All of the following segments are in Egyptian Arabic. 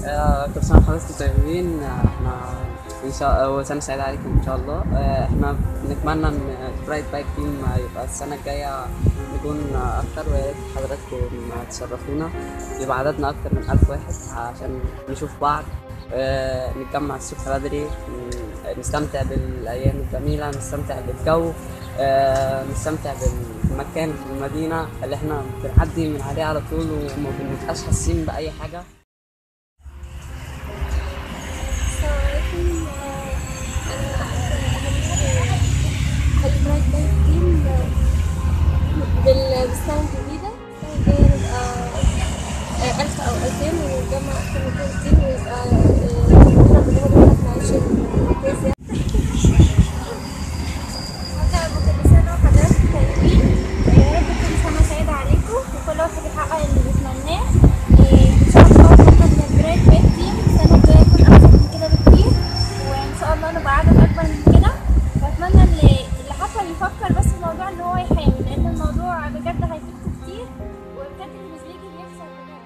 آه، كل سنة وحضراتكم طيبين آه، احنا ان شاء الله سنة سعيدة عليكم ان شاء الله آه، احنا بنتمنى ان برايت بايك تيم يبقى السنة الجاية نكون اكتر ويا ريت حضراتكم تشرفونا يبقى عددنا اكتر من ألف واحد عشان نشوف بعض آه، نتجمع الصبح بدري ن- نستمتع بالايام الجميلة نستمتع بالجو آه، نستمتع بالمكان في المدينة اللي احنا بنعدي من عليه على طول وما بنبقاش حاسين بأي حاجة السلام عليكم البرايت بايك تيم بالسنة الجديدة السنة الجاية نبقى ألف أو ألفين ونتجمع أكتر من كده كتير ويبقى احنا بنقول احنا عايشين كويس كل سنة وحضراتكم طيبين يا رب تكون سنة سعيدة عليكم وكل واحد يحقق اللي بيتمناه إيه، إن شاء الله احنا من البرايت بايك تيم السنة الجاية يكون أحسن من كده بكتير وإن شاء الله نبقى عدد أكبر من كده وأتمنى اللي اللي حتى بيفكر بس في الموضوع إن هو يحاول لأن الموضوع بجد هيفيدكم كتير وبجد اللي مش بيجي بيخسر بجد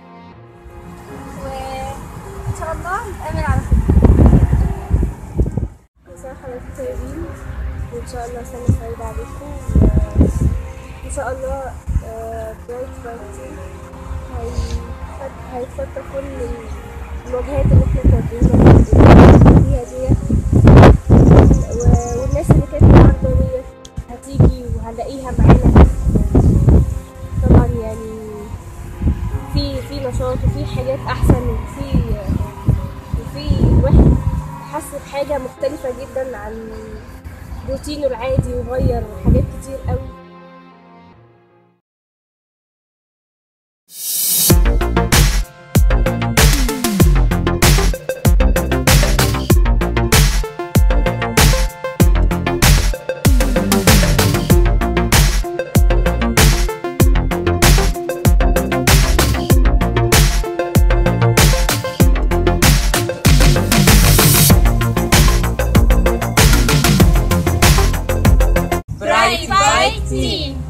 وإن شاء الله نتقابل على خير كل سنة وحضراتكم طيبين وإن شاء الله سنة سعيدة عليكم وإن شاء الله برايت بايتين هيتخطى كل المواجهات اللي احنا كنا فيها ديت و- والناس اللي كانت النهارده ديت هتيجي وهنلاقيها معانا طبعا يعني في في نشاط وفي حاجات احسن وفي وفي الواحد حس بحاجه مختلفه جدا عن روتينه العادي وغير حاجات كتير قوي برايت بايك تيم